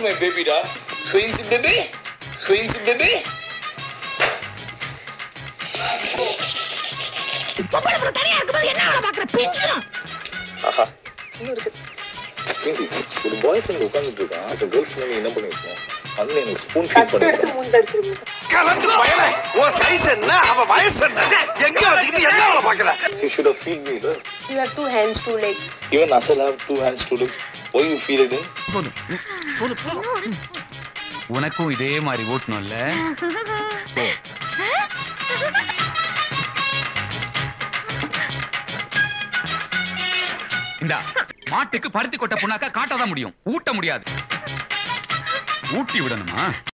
my baby, da. Quincy baby. Quincy baby. ஆஹா இன்னும் இருக்கு குயின்சி ஒரு பாய் ஃப்ரெண்ட் உட்காந்துட்டு இருக்கான் as a கேர்ள் ஃப்ரெண்ட் என்ன பண்ணிருக்கோம் வந்து எனக்கு ஸ்பூன் ஃபீட் கட்டு எடுத்து பண்ணிருக்கோம் மூஞ்சில அடிச்சிருக்கீங்க கலந்து பயல உன் சைஸ் என்ன அவ வயசு என்ன எங்க வச்சுக்கிட்டு என்ன அவளை பாக்குற she should have feed me right? You have two hands, two legs. even Asal have two hands two legs why you feed it in போதும் போதும் போதும் உனக்கும் இதே மாதிரி ஓட்டணும்ல போ. இந்தா மாட்டுக்கு பருத்தி கொட்டை புண்ணாக்கா காட்டதான் முடியும் ஊட்ட முடியாது ஊட்டி விடணுமா